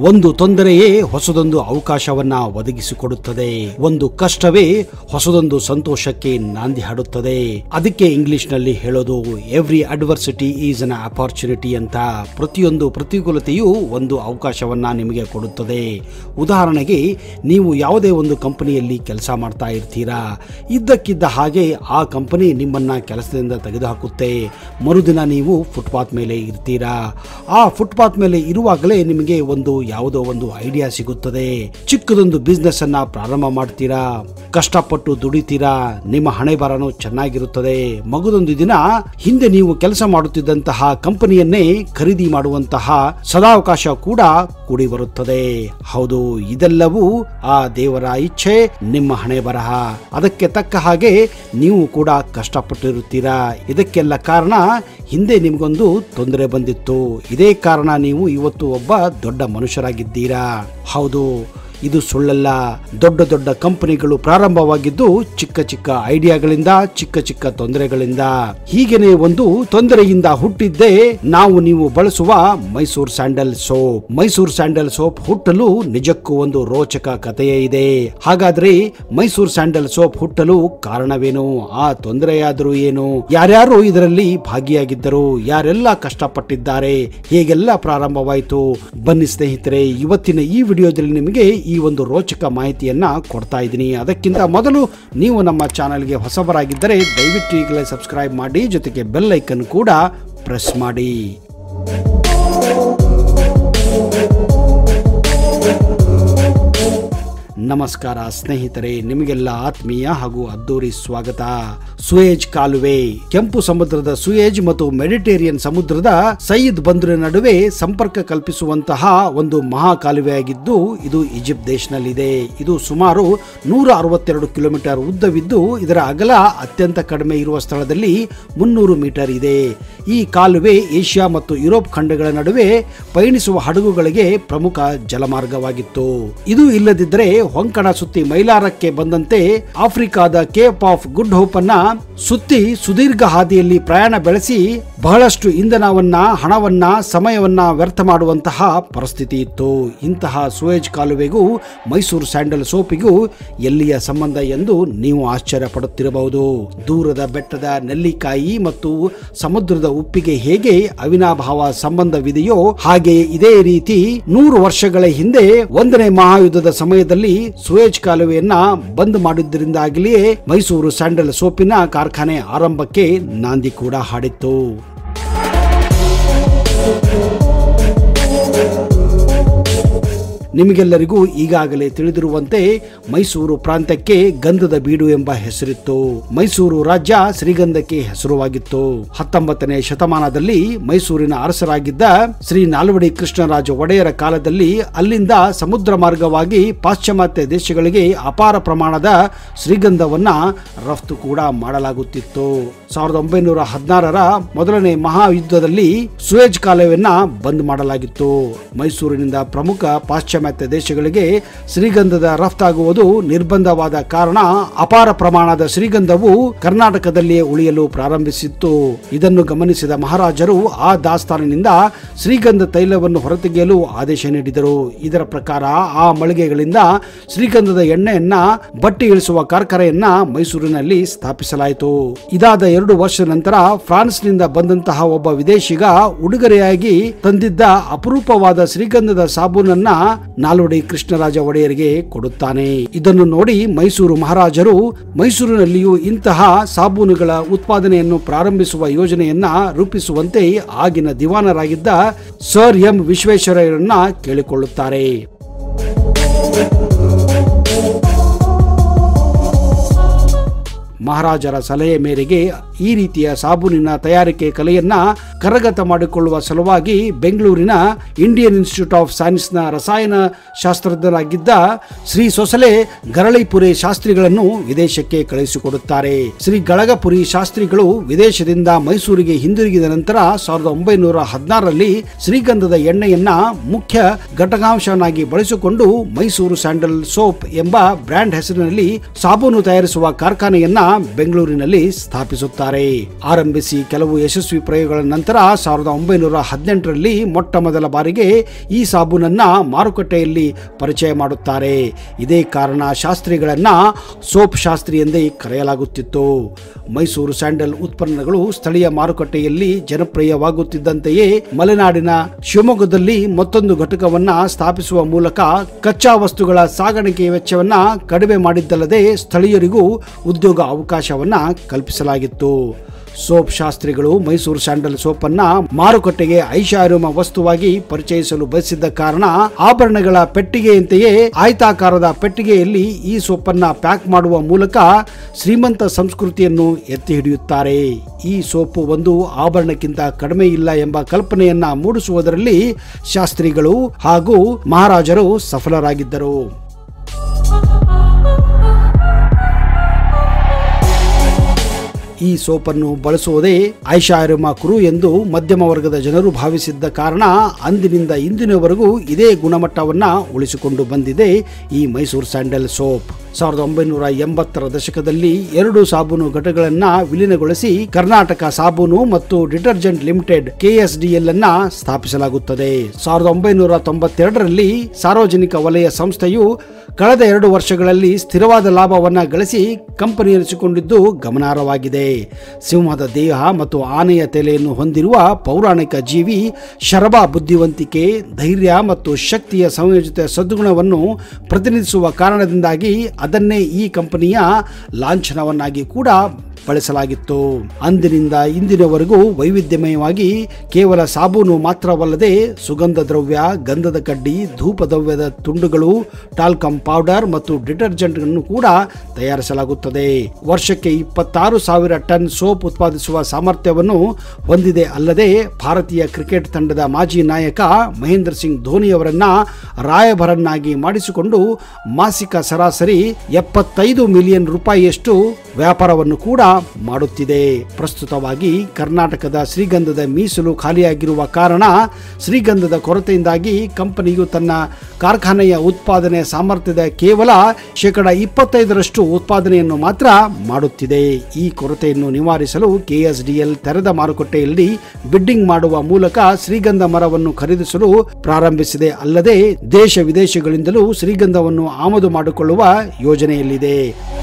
ಒಂದು ತೊಂದರೆಯೇ ಹೊಸದೊಂದು ಅವಕಾಶವನ್ನ ಒದಗಿಸಿಕೊಡುತ್ತದೆ ಒಂದು ಕಷ್ಟವೇ ಹೊಸದೊಂದು ಸಂತೋಷಕ್ಕೆ ನಾಂದಿ ಹಾಡುತ್ತದೆ ಅದಕ್ಕೆ ಇಂಗ್ಲಿಷ್ ನಲ್ಲಿ ಹೇಳೋದು every adversity is an opportunity ಅಂತ ಪ್ರತಿಯೊಂದು ಪ್ರತಿಕೂಲತೆಯು ಒಂದು ಅವಕಾಶವನ್ನ ನಿಮಗೆ ಕೊಡುತ್ತದೆ ಉದಾಹರಣೆಗೆ ನೀವು ಯಾವುದೇ ಒಂದು ಕಂಪನಿಯಲ್ಲಿ ಕೆಲಸ ಮಾಡ್ತಾ ಇರ್ತೀರಾ ಇದ್ದಕ್ಕಿದ್ದ ಹಾಗೆ ಆ ಕಂಪನಿ ನಿಮ್ಮನ್ನ ಕೆಲಸದಿಂದ ತೆಗೆದುಹಾಕುತ್ತೆ ಮರುದಿನ ನೀವು ಫುಟ್ಪಾತ್ ಮೇಲೆ ಇರ್ತೀರಾ ಆ ಫುಟ್ಪಾತ್ ಮೇಲೆ ಇರುವಾಗಲೇ ನಿಮಗೆ ಒಂದು ಯಾವುದೋ ಒಂದು ಐಡಿಯಾ ಸಿಗುತ್ತದೆ ಚಿಕ್ಕದೊಂದು ಬಿಸ್ನೆಸ್ ಅನ್ನ ಪ್ರಾರಂಭ ಮಾಡ್ತೀರಾ ಕಷ್ಟಪಟ್ಟು ದುಡಿತೀರಾ ನಿಮ್ಮ ಹಣೆ ಬರನು ಚೆನ್ನಾಗಿರುತ್ತದೆ ಮಗದೊಂದು ದಿನ ಹಿಂದೆ ನೀವು ಕೆಲಸ ಮಾಡುತ್ತಿದ್ದಂತಹ ಕಂಪನಿಯನ್ನೇ ಖರೀದಿ ಮಾಡುವಂತಹ ಸದಾವಕಾಶ ಕೂಡ ಕೂಡಿ ಬರುತ್ತದೆ ಹೌದು ಇದೆಲ್ಲವೂ ಆ ದೇವರ ಇಚ್ಛೆ ನಿಮ್ಮ ಹಣೆ ಬರಹ ಅದಕ್ಕೆ ತಕ್ಕ ಹಾಗೆ ನೀವು ಕೂಡ ಕಷ್ಟಪಟ್ಟಿರುತ್ತೀರಾ ಇದಕ್ಕೆಲ್ಲ ಕಾರಣ ಹಿಂದೆ ನಿಮಗೊಂದು ತೊಂದರೆ ಬಂದಿತ್ತು ಇದೇ ಕಾರಣ ನೀವು ಇವತ್ತು ಒಬ್ಬ ದೊಡ್ಡ ಮನುಷ್ಯರಾಗಿದ್ದೀರಾ ಹೌದು ಇದು ಸುಳ್ಳಲ್ಲ ದೊಡ್ಡ ದೊಡ್ಡ ಕಂಪನಿಗಳು ಪ್ರಾರಂಭವಾಗಿದ್ದು ಚಿಕ್ಕ ಚಿಕ್ಕ ಐಡಿಯಾಗಳಿಂದ ಚಿಕ್ಕ ಚಿಕ್ಕ ತೊಂದರೆಗಳಿಂದ ಹೀಗೇನೆ ಒಂದು ತೊಂದರೆಯಿಂದ ಹುಟ್ಟಿದ್ದೇ ನಾವು ನೀವು ಬಳಸುವ Mysore sandal soap Mysore sandal soap ಹುಟ್ಟಲು ನಿಜಕ್ಕೂ ಒಂದು ರೋಚಕ ಕಥೆಯೇ ಇದೆ ಹಾಗಾದ್ರೆ ಮೈಸೂರ್ ಸ್ಯಾಂಡಲ್ ಸೋಪ್ ಹುಟ್ಟಲು ಕಾರಣವೇನು ಆ ತೊಂದರೆಯಾದರೂ ಏನು ಯಾರ್ಯಾರು ಇದರಲ್ಲಿ ಭಾಗಿಯಾಗಿದ್ದರು ಯಾರೆಲ್ಲ ಕಷ್ಟಪಟ್ಟಿದ್ದಾರೆ ಹೇಗೆಲ್ಲ ಪ್ರಾರಂಭವಾಯಿತು ಬನ್ನಿ ಸ್ನೇಹಿತರೆ ಇವತ್ತಿನ ಈ ವಿಡಿಯೋದಲ್ಲಿ ನಿಮಗೆ ಈ ಒಂದು ರೋಚಕ ಮಾಹಿತಿಯನ್ನ ಕೊಡ್ತಾ ಇದ್ದೀನಿ ಅದಕ್ಕಿಂತ ಮೊದಲು ನೀವು ನಮ್ಮ ಚಾನಲ್ಗೆ ಹೊಸಬರಾಗಿದ್ದರೆ ದಯವಿಟ್ಟು ಈಗಲೇ ಸಬ್ಸ್ಕ್ರೈಬ್ ಮಾಡಿ ಜೊತೆಗೆ ಬೆಲ್ ಐಕನ್ ಕೂಡ ಪ್ರೆಸ್ ಮಾಡಿ ನಮಸ್ಕಾರ ಸ್ನೇಹಿತರೆ ನಿಮಗೆಲ್ಲ ಆತ್ಮೀಯ ಹಾಗೂ ಅದ್ದೂರಿ ಸ್ವಾಗತ ಸುಯೇಜ್ ಕಾಲುವೆ ಕೆಂಪು ಸಮುದ್ರದ ಸುಯೇಜ್ ಮತ್ತು ಮೆಡಿಟೇರಿಯನ್ ಸಮುದ್ರದ ಸಯೀದ್ ಬಂದರ ನಡುವೆ ಸಂಪರ್ಕ ಕಲ್ಪಿಸುವಂತಹ ಒಂದು ಮಹಾ ಕಾಲುವೆಯಾಗಿದ್ದು ಇದು ಈಜಿಪ್ಟ್ ದೇಶದಲ್ಲಿದೆ ಇದು ಸುಮಾರು ನೂರ ಅರವತ್ತೆರಡು ಕಿಲೋಮೀಟರ್ ಉದ್ದವಿದ್ದು ಇದರ ಅಗಲ ಅತ್ಯಂತ ಕಡಿಮೆ ಇರುವ ಸ್ಥಳದಲ್ಲಿ ಮುನ್ನೂರು ಮೀಟರ್ ಇದೆ ಈ ಕಾಲುವೆ ಏಷ್ಯಾ ಮತ್ತು ಯುರೋಪ್ ಖಂಡಗಳ ನಡುವೆ ಪಯಣಿಸುವ ಹಡಗುಗಳಿಗೆ ಪ್ರಮುಖ ಜಲಮಾರ್ಗವಾಗಿತ್ತು ಇದು ಇಲ್ಲದಿದ್ದರೆ ಹೊಂಕಣ ಸುತ್ತಿ ಮೈಲಾರಕ್ಕೆ ಬಂದಂತೆ ಆಫ್ರಿಕಾದ ಕೇಪ್ ಆಫ್ ಗುಡ್ ಹೋಪ್ ಅನ್ನ ಸುತ್ತಿ ಸುದೀರ್ಘ ಹಾದಿಯಲ್ಲಿ ಪ್ರಯಾಣ ಬೆಳೆಸಿ ಬಹಳಷ್ಟು ಇಂಧನವನ್ನ ಹಣವನ್ನ ಸಮಯವನ್ನ ವ್ಯರ್ಥ ಮಾಡುವಂತಹ ಪರಿಸ್ಥಿತಿ ಇತ್ತು ಇಂತಹ ಸುಯೇಜ್ ಕಾಲುವೆಗೂ ಮೈಸೂರು ಸ್ಯಾಂಡಲ್ ಸೋಪಿಗೂ ಎಲ್ಲಿಯ ಸಂಬಂಧ ಎಂದು ನೀವು ಆಶ್ಚರ್ಯ ಪಡುತ್ತಿರಬಹುದು ದೂರದ ಬೆಟ್ಟದ ನೆಲ್ಲಿಕಾಯಿ ಮತ್ತು ಸಮುದ್ರದ ಉಪ್ಪಿಗೆ ಹೇಗೆ ಅವಿನಾಭಾವ ಸಂಬಂಧವಿದೆಯೋ ಹಾಗೆ ಇದೇ ರೀತಿ ನೂರು ವರ್ಷಗಳ ಹಿಂದೆ ಒಂದನೇ ಮಹಾಯುದ್ಧದ ಸಮಯದಲ್ಲಿ ಸುಯೇಜ್ ಕಾಲುವೆಯನ್ನ ಬಂದ್ ಮಾಡಿದ್ದರಿಂದಾಗಲಿಯೇ ಮೈಸೂರು ಸ್ಯಾಂಡಲ್ ಸೋಪಿನ ಕಾರ್ಖಾನೆ ಆರಂಭಕ್ಕೆ ನಾಂದಿ ಕೂಡ ಹಾಡಿತ್ತು ನಿಮಗೆಲ್ಲರಿಗೂ ಈಗಾಗಲೇ ತಿಳಿದಿರುವಂತೆ ಮೈಸೂರು ಪ್ರಾಂತ್ಯಕ್ಕೆ ಗಂಧದ ಬೀಡು ಎಂಬ ಹೆಸರಿತ್ತು ಮೈಸೂರು ರಾಜ್ಯ ಶ್ರೀಗಂಧಕ್ಕೆ ಹೆಸರುವಾಗಿತ್ತು ಹತ್ತೊಂಬತ್ತನೇ ಶತಮಾನದಲ್ಲಿ ಮೈಸೂರಿನ ಅರಸರಾಗಿದ್ದ ಶ್ರೀ ನಾಲ್ವಡಿ ಕೃಷ್ಣರಾಜ ಒಡೆಯರ ಕಾಲದಲ್ಲಿ ಅಲ್ಲಿಂದ ಸಮುದ್ರ ಮಾರ್ಗವಾಗಿ ಪಾಶ್ಚಿಮಾತ್ಯ ದೇಶಗಳಿಗೆ ಅಪಾರ ಪ್ರಮಾಣದ ಶ್ರೀಗಂಧವನ್ನ ರಫ್ತು ಕೂಡ ಮಾಡಲಾಗುತ್ತಿತ್ತು ಸಾವಿರದ ಒಂಬೈನೂರ ಹದಿನಾರರ ಮೊದಲನೇ ಮಹಾಯುದ್ಧದಲ್ಲಿ ಸುಯೇಜ್ ಕಾಲುವೆಯನ್ನ ಬಂದ್ ಮಾಡಲಾಗಿತ್ತು ಮೈಸೂರಿನಿಂದ ಪ್ರಮುಖ ಪಾಶ್ಚಿಮಾತ್ಯ ದೇಶಗಳಿಗೆ ಶ್ರೀಗಂಧದ ರಫ್ತಾಗುವುದು ನಿರ್ಬಂಧವಾದ ಕಾರಣ ಅಪಾರ ಪ್ರಮಾಣದ ಶ್ರೀಗಂಧವು ಕರ್ನಾಟಕದಲ್ಲಿಯೇ ಉಳಿಯಲು ಪ್ರಾರಂಭಿಸಿತ್ತು ಇದನ್ನು ಗಮನಿಸಿದ ಮಹಾರಾಜರು ಆ ದಾಸ್ತಾನಿನಿಂದ ಶ್ರೀಗಂಧ ತೈಲವನ್ನು ಹೊರತೆಗೆಯಲು ಆದೇಶ ನೀಡಿದರು ಇದರ ಪ್ರಕಾರ ಆ ಮಳಿಗೆಗಳಿಂದ ಶ್ರೀಗಂಧದ ಎಣ್ಣೆಯನ್ನ ಬಟ್ಟಿ ಇಳಿಸುವ ಕಾರ್ಖಾನೆಯನ್ನ ಮೈಸೂರಿನಲ್ಲಿ ಸ್ಥಾಪಿಸಲಾಯಿತು ಇದಾದ ಎರಡು ವರ್ಷದ ನಂತರ ಫ್ರಾನ್ಸ್ನಿಂದ ಬಂದಂತಹ ಒಬ್ಬ ವಿದೇಶಿಗ ಉಡುಗೊರೆಯಾಗಿ ತಂದಿದ್ದ ಅಪರೂಪವಾದ ಶ್ರೀಗಂಧದ ಸಾಬೂನನ್ನ ನಾಲ್ವಡಿ ಕೃಷ್ಣರಾಜ ಒಡೆಯರಿಗೆ ಕೊಡುತ್ತಾನೆ ಇದನ್ನು ನೋಡಿ ಮೈಸೂರು ಮಹಾರಾಜರು ಮೈಸೂರಿನಲ್ಲಿಯೂ ಇಂತಹ ಸಾಬೂನುಗಳ ಉತ್ಪಾದನೆಯನ್ನು ಪ್ರಾರಂಭಿಸುವ ಯೋಜನೆಯನ್ನ ರೂಪಿಸುವಂತೆ ಆಗಿನ ದಿವಾನರಾಗಿದ್ದ ಸರ್ ಎಂ ವಿಶ್ವೇಶ್ವರಯ್ಯರನ್ನ ಕೇಳಿಕೊಳ್ಳುತ್ತಾರೆ ಮಹಾರಾಜರ ಸಲಹೆ ಮೇರೆಗೆ ಈ ರೀತಿಯ ಸಾಬೂನಿನ ತಯಾರಿಕೆ ಕಲೆಯನ್ನ ಕರಗತ ಮಾಡಿಕೊಳ್ಳುವ ಸಲುವಾಗಿ ಬೆಂಗಳೂರಿನ ಇಂಡಿಯನ್ ಇನ್ಸ್ಟಿಟ್ಯೂಟ್ ಆಫ್ ಸೈನ್ಸ್ನ ರಸಾಯನ ಶಾಸ್ತ್ರಜ್ಞರಾಗಿದ್ದ ಶ್ರೀ ಸೊಸಲೆ ಗರಳಿಪುರಿ ಶಾಸ್ತ್ರಿಗಳನ್ನು ವಿದೇಶಕ್ಕೆ ಕಳುಹಿಸಿಕೊಡುತ್ತಾರೆ ಶ್ರೀ ಗಳಗಪುರಿ ಶಾಸ್ತ್ರಿಗಳು ವಿದೇಶದಿಂದ ಮೈಸೂರಿಗೆ ಹಿಂದಿರುಗಿದ ನಂತರ ಸಾವಿರದ ಒಂಬೈನೂರ ಹದಿನಾರರಲ್ಲಿ ಶ್ರೀಗಂಧದ ಎಣ್ಣೆಯನ್ನ ಮುಖ್ಯ ಘಟಕಾಂಶವನ್ನಾಗಿ ಬಳಸಿಕೊಂಡು ಮೈಸೂರು ಸ್ಯಾಂಡಲ್ ಸೋಪ್ ಎಂಬ ಬ್ರ್ಯಾಂಡ್ ಹೆಸರಿನಲ್ಲಿ ಸಾಬೂನು ತಯಾರಿಸುವ ಕಾರ್ಖಾನೆಯನ್ನ ಬೆಂಗಳೂರಿನಲ್ಲಿ ಸ್ಥಾಪಿಸುತ್ತಾರೆ ಮಾಡುತ್ತಾರೆ ಆರಂಭಿಸಿ ಕೆಲವು ಯಶಸ್ವಿ ಪ್ರಯೋಗಗಳ ನಂತರ ಸಾವಿರದ ಒಂಬೈನೂರ ಹದಿನೆಂಟರಲ್ಲಿ ಮೊಟ್ಟ ಮೊದಲ ಬಾರಿಗೆ ಈ ಸಾಬೂನನ್ನ ಮಾರುಕಟ್ಟೆಯಲ್ಲಿ ಪರಿಚಯ ಮಾಡುತ್ತಾರೆ ಇದೇ ಕಾರಣ ಶಾಸ್ತ್ರಿಗಳನ್ನ ಸೋಪ್ ಶಾಸ್ತ್ರಿ ಎಂದೇ ಕರೆಯಲಾಗುತ್ತಿತ್ತು ಮೈಸೂರು ಸ್ಯಾಂಡಲ್ ಉತ್ಪನ್ನಗಳು ಸ್ಥಳೀಯ ಮಾರುಕಟ್ಟೆಯಲ್ಲಿ ಜನಪ್ರಿಯವಾಗುತ್ತಿದ್ದಂತೆಯೇ ಮಲೆನಾಡಿನ ಶಿವಮೊಗ್ಗದಲ್ಲಿ ಮತ್ತೊಂದು ಘಟಕವನ್ನ ಸ್ಥಾಪಿಸುವ ಮೂಲಕ ಕಚ್ಚಾ ವಸ್ತುಗಳ ಸಾಗಾಣಿಕೆ ವೆಚ್ಚವನ್ನ ಕಡಿಮೆ ಮಾಡಿದ್ದಲ್ಲದೆ ಸ್ಥಳೀಯರಿಗೂ ಉದ್ಯೋಗ ಅವಕಾಶವನ್ನ ಕಲ್ಪಿಸಲಾಗಿತ್ತು ಸೋಪ್ ಶಾಸ್ತ್ರಿಗಳು ಮೈಸೂರು ಸ್ಯಾಂಡಲ್ ಸೋಪ್ ಅನ್ನ ಮಾರುಕಟ್ಟೆಗೆ ಐಷಾರಾಮ ವಸ್ತುವಾಗಿ ಪರಿಚಯಿಸಲು ಬಯಸಿದ್ದ ಕಾರಣ ಆಭರಣಗಳ ಪೆಟ್ಟಿಗೆಯಂತೆಯೇ ಆಯತಾಕಾರದ ಪೆಟ್ಟಿಗೆಯಲ್ಲಿ ಈ ಸೋಪನ್ನ ಪ್ಯಾಕ್ ಮಾಡುವ ಮೂಲಕ ಶ್ರೀಮಂತ ಸಂಸ್ಕೃತಿಯನ್ನು ಎತ್ತಿ ಹಿಡಿಯುತ್ತಾರೆ ಈ ಸೋಪು ಒಂದು ಆಭರಣಕ್ಕಿಂತ ಕಡಿಮೆ ಇಲ್ಲ ಎಂಬ ಕಲ್ಪನೆಯನ್ನ ಮೂಡಿಸುವುದರಲ್ಲಿ ಶಾಸ್ತ್ರಿಗಳು ಹಾಗೂ ಮಹಾರಾಜರು ಸಫಲರಾಗಿದ್ದರು ಈ ಸೋಪನ್ನು ಬಳಸುವುದೇ ಐಷಾರಾಮ ಕುರು ಎಂದು ಮಧ್ಯಮ ವರ್ಗದ ಜನರು ಭಾವಿಸಿದ್ದ ಕಾರಣ ಅಂದಿನಿಂದ ಇಂದಿನವರೆಗೂ ಇದೇ ಗುಣಮಟ್ಟವನ್ನ ಉಳಿಸಿಕೊಂಡು ಬಂದಿದೆ ಈ ಮೈಸೂರು ಸ್ಯಾಂಡಲ್ ಸೋಪ್ ಸಾವಿರದ ಒಂಬೈನೂರ ಎಂಬತ್ತರ ದಶಕದಲ್ಲಿ ಎರಡು ಸಾಬೂನು ಘಟಕಗಳನ್ನ ವಿಲೀನಗೊಳಿಸಿ ಕರ್ನಾಟಕ ಸಾಬೂನು ಮತ್ತು ಡಿಟರ್ಜೆಂಟ್ ಲಿಮಿಟೆಡ್ ಕೆಎಸ್ಡಿಎಲ್ ಅನ್ನ ಸ್ಥಾಪಿಸಲಾಗುತ್ತದೆ ಸಾವಿರದ ಒಂಬೈನೂರ ತೊಂಬತ್ತೆರಡರಲ್ಲಿ ಸಾರ್ವಜನಿಕ ವಲಯ ಸಂಸ್ಥೆಯು ಕಳೆದ ಎರಡು ವರ್ಷಗಳಲ್ಲಿ ಸ್ಥಿರವಾದ ಲಾಭವನ್ನ ಗಳಿಸಿ ಕಂಪನಿ ಇರಿಸಿಕೊಂಡಿದ್ದು ಗಮನಾರ್ಹವಾಗಿದೆ ಸಿಂಹದ ದೇಹ ಮತ್ತು ಆನೆಯ ತಲೆಯನ್ನು ಹೊಂದಿರುವ ಪೌರಾಣಿಕ ಜೀವಿ ಶರಭ ಬುದ್ಧಿವಂತಿಕೆ ಧೈರ್ಯ ಮತ್ತು ಶಕ್ತಿಯ ಸಂಯೋಜಿತ ಸದ್ಗುಣವನ್ನು ಪ್ರತಿನಿಧಿಸುವ ಕಾರಣದಿಂದಾಗಿ ಅದನ್ನೇ ಈ ಕಂಪನಿಯ ಲಾಂಛನವನ್ನಾಗಿ ಕೂಡ ಬಳಸಲಾಗಿತ್ತು ಅಂದಿನಿಂದ ಇಂದಿನವರೆಗೂ ವೈವಿಧ್ಯಮಯವಾಗಿ ಕೇವಲ ಸಾಬೂನು ಮಾತ್ರವಲ್ಲದೆ ಸುಗಂಧ ದ್ರವ್ಯ ಗಂಧದ ಕಡ್ಡಿ ಧೂಪ ದ್ರವ್ಯದ ತುಂಡುಗಳು ಟಾಲ್ಕಮ್ ಪೌಡರ್ ಮತ್ತು ಡಿಟರ್ಜೆಂಟ್ ಅನ್ನು ಕೂಡ ತಯಾರಿಸಲಾಗುತ್ತದೆ ವರ್ಷಕ್ಕೆ ಇಪ್ಪತ್ತಾರು ಸಾವಿರ ಟನ್ ಸೋಪ್ ಉತ್ಪಾದಿಸುವ ಸಾಮರ್ಥ್ಯವನ್ನು ಹೊಂದಿದೆ ಅಲ್ಲದೆ ಭಾರತೀಯ ಕ್ರಿಕೆಟ್ ತಂಡದ ಮಾಜಿ ನಾಯಕ ಮಹೇಂದ್ರ ಸಿಂಗ್ ಧೋನಿಯವರನ್ನ ರಾಯಭರನ್ನಾಗಿ ಮಾಡಿಸಿಕೊಂಡು ಮಾಸಿಕ ಸರಾಸರಿ ಎಪ್ಪತ್ತೈದು ಮಿಲಿಯನ್ ರೂಪಾಯಿಯಷ್ಟು ವ್ಯಾಪಾರವನ್ನು ಕೂಡ ಮಾಡುತ್ತಿದೆ ಪ್ರಸ್ತುತವಾಗಿ ಕರ್ನಾಟಕದ ಶ್ರೀಗಂಧದ ಮೀಸಲು ಖಾಲಿಯಾಗಿರುವ ಕಾರಣ ಶ್ರೀಗಂಧದ ಕೊರತೆಯಿಂದಾಗಿ ಕಂಪನಿಯು ತನ್ನ ಕಾರ್ಖಾನೆಯ ಉತ್ಪಾದನೆ ಸಾಮರ್ಥ್ಯದ ಕೇವಲ ಶೇಕಡ ಇಪ್ಪತ್ತೈದರಷ್ಟು ಉತ್ಪಾದನೆಯನ್ನು ಮಾತ್ರ ಮಾಡುತ್ತಿದೆ ಈ ಕೊರತೆಯನ್ನು ನಿವಾರಿಸಲು ಕೆಎಸ್ಡಿಎಲ್ ತೆರೆದ ಮಾರುಕಟ್ಟೆಯಲ್ಲಿ ಬಿಡ್ಡಿಂಗ್ ಮಾಡುವ ಮೂಲಕ ಶ್ರೀಗಂಧ ಮರವನ್ನು ಖರೀದಿಸಲು ಪ್ರಾರಂಭಿಸಿದೆ ಅಲ್ಲದೆ ದೇಶ ವಿದೇಶಗಳಿಂದಲೂ ಶ್ರೀಗಂಧವನ್ನು ಆಮದು ಮಾಡಿಕೊಳ್ಳುವ ಯೋಜನೆಯಲ್ಲಿದೆ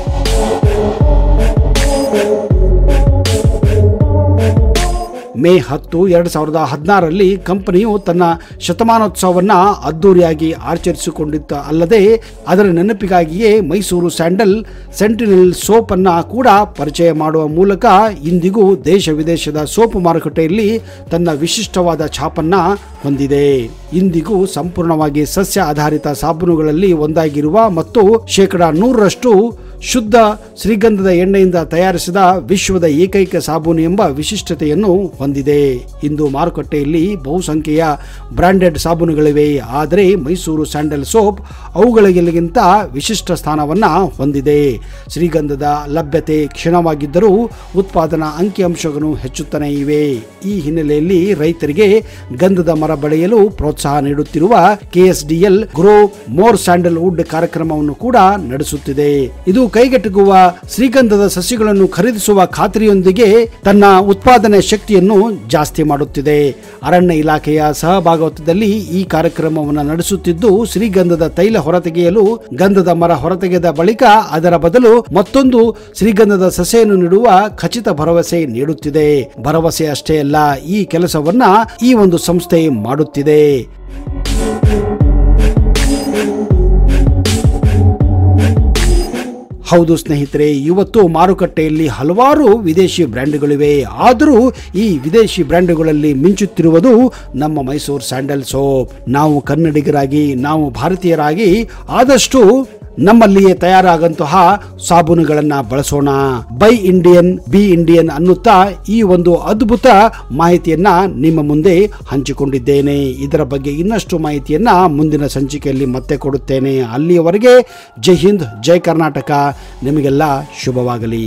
ಮೇ ಹತ್ತು ಎರಡು ಸಾವಿರದ ಹದಿನಾರರಲ್ಲಿ ಕಂಪನಿಯು ತನ್ನ ಶತಮಾನೋತ್ಸವವನ್ನು ಅದ್ದೂರಿಯಾಗಿ ಆಚರಿಸಿಕೊಂಡಿದ್ದ ಅಲ್ಲದೆ ಅದರ ನೆನಪಿಗಾಗಿಯೇ ಮೈಸೂರು ಸ್ಯಾಂಡಲ್ ಸೆಂಟಿನಲ್ ಸೋಪ್ ಅನ್ನ ಕೂಡ ಪರಿಚಯ ಮಾಡುವ ಮೂಲಕ ಇಂದಿಗೂ ದೇಶ ವಿದೇಶದ ಸೋಪ್ ಮಾರುಕಟ್ಟೆಯಲ್ಲಿ ತನ್ನ ವಿಶಿಷ್ಟವಾದ ಛಾಪನ್ನ ಹೊಂದಿದೆ ಇಂದಿಗೂ ಸಂಪೂರ್ಣವಾಗಿ ಸಸ್ಯ ಆಧಾರಿತ ಸಾಬೂನುಗಳಲ್ಲಿ ಒಂದಾಗಿರುವ ಮತ್ತು ಶೇಕಡ ನೂರರಷ್ಟು ಶುದ್ಧ ಶ್ರೀಗಂಧದ ಎಣ್ಣೆಯಿಂದ ತಯಾರಿಸಿದ ವಿಶ್ವದ ಏಕೈಕ ಸಾಬೂನು ಎಂಬ ವಿಶಿಷ್ಟತೆಯನ್ನು ಹೊಂದಿದೆ ಇಂದು ಮಾರುಕಟ್ಟೆಯಲ್ಲಿ ಬಹುಸಂಖ್ಯೆಯ ಬ್ರಾಂಡೆಡ್ ಸಾಬೂನುಗಳಿವೆ ಆದರೆ ಮೈಸೂರು ಸ್ಯಾಂಡಲ್ ಸೋಪ್ ಅವುಗಳಿಗಿಂತ ವಿಶಿಷ್ಟ ಸ್ಥಾನವನ್ನ ಹೊಂದಿದೆ ಶ್ರೀಗಂಧದ ಲಭ್ಯತೆ ಕ್ಷೀಣವಾಗಿದ್ದರೂ ಉತ್ಪಾದನಾ ಅಂಕಿಅಂಶಗಳು ಹೆಚ್ಚುತ್ತಾನೆ ಇವೆ ಈ ಹಿನ್ನೆಲೆಯಲ್ಲಿ ರೈತರಿಗೆ ಗಂಧದ ಮರ ಬೆಳೆಯಲು ಪ್ರೋತ್ಸಾಹ ನೀಡುತ್ತಿರುವ KSDL grow more sandalwood ಕಾರ್ಯಕ್ರಮವನ್ನು ಕೂಡ ನಡೆಸುತ್ತಿದೆ ಇದು ಕೈಗೆಟುಕುವ ಶ್ರೀಗಂಧದ ಸಸ್ಯಗಳನ್ನು ಖರೀದಿಸುವ ಖಾತ್ರಿಯೊಂದಿಗೆ ತನ್ನ ಉತ್ಪಾದನೆ ಶಕ್ತಿಯನ್ನು ಜಾಸ್ತಿ ಮಾಡುತ್ತಿದೆ ಅರಣ್ಯ ಇಲಾಖೆಯ ಸಹಭಾಗವತದಲ್ಲಿ ಈ ಕಾರ್ಯಕ್ರಮವನ್ನು ನಡೆಸುತ್ತಿದ್ದು ಶ್ರೀಗಂಧದ ತೈಲ ಹೊರತೆಗೆಯಲು ಗಂಧದ ಮರ ಹೊರತೆಗೆದ ಬಳಿಕ ಅದರ ಬದಲು ಮತ್ತೊಂದು ಶ್ರೀಗಂಧದ ಸಸ್ಯವನ್ನು ನೀಡುವ ಖಚಿತ ಭರವಸೆ ನೀಡುತ್ತಿದೆ ಭರವಸೆ ಅಷ್ಟೇ ಅಲ್ಲ ಈ ಕೆಲಸವನ್ನ ಈ ಒಂದು ಸಂಸ್ಥೆ ಮಾಡುತ್ತಿದೆ ಹೌದು ಸ್ನೇಹಿತರೆ ಇವತ್ತು ಮಾರುಕಟ್ಟೆಯಲ್ಲಿ ಹಲವಾರು ವಿದೇಶಿ ಬ್ರ್ಯಾಂಡ್ಗಳಿವೆ ಆದರೂ ಈ ವಿದೇಶಿ ಬ್ರ್ಯಾಂಡ್ಗಳಲ್ಲಿ ಮಿಂಚುತ್ತಿರುವುದು ನಮ್ಮ ಮೈಸೂರು ಸ್ಯಾಂಡಲ್ ಸೋಪ್ ನಾವು ಕನ್ನಡಿಗರಾಗಿ ನಾವು ಭಾರತೀಯರಾಗಿ ಆದಷ್ಟು ನಮ್ಮಲ್ಲಿಯೇ ತಯಾರಾಗಂತಹ ಸಾಬೂನುಗಳನ್ನ ಬಳಸೋಣ ಬೈ ಇಂಡಿಯನ್ ಬಿ ಇಂಡಿಯನ್ ಅನ್ನುತ್ತಾ ಈ ಒಂದು ಅದ್ಭುತ ಮಾಹಿತಿಯನ್ನ ನಿಮ್ಮ ಮುಂದೆ ಹಂಚಿಕೊಂಡಿದ್ದೇನೆ ಇದರ ಬಗ್ಗೆ ಇನ್ನಷ್ಟು ಮಾಹಿತಿಯನ್ನ ಮುಂದಿನ ಸಂಚಿಕೆಯಲ್ಲಿ ಮತ್ತೆ ಕೊಡುತ್ತೇನೆ ಅಲ್ಲಿಯವರೆಗೆ ಜೈ ಹಿಂದ್ ಜೈ ಕರ್ನಾಟಕ ನಿಮಗೆಲ್ಲ ಶುಭವಾಗಲಿ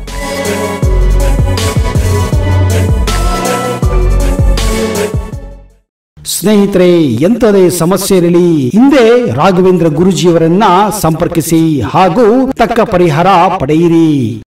ಸ್ನೇಹಿತರೆ ಎಂತದೇ ಸಮಸ್ಯೆ ಇರಲಿ ಹಿಂದೆ ರಾಘವೇಂದ್ರ ಗುರುಜಿಯವರನ್ನ ಸಂಪರ್ಕಿಸಿ ಹಾಗೂ ತಕ್ಕ ಪರಿಹಾರ ಪಡೆಯಿರಿ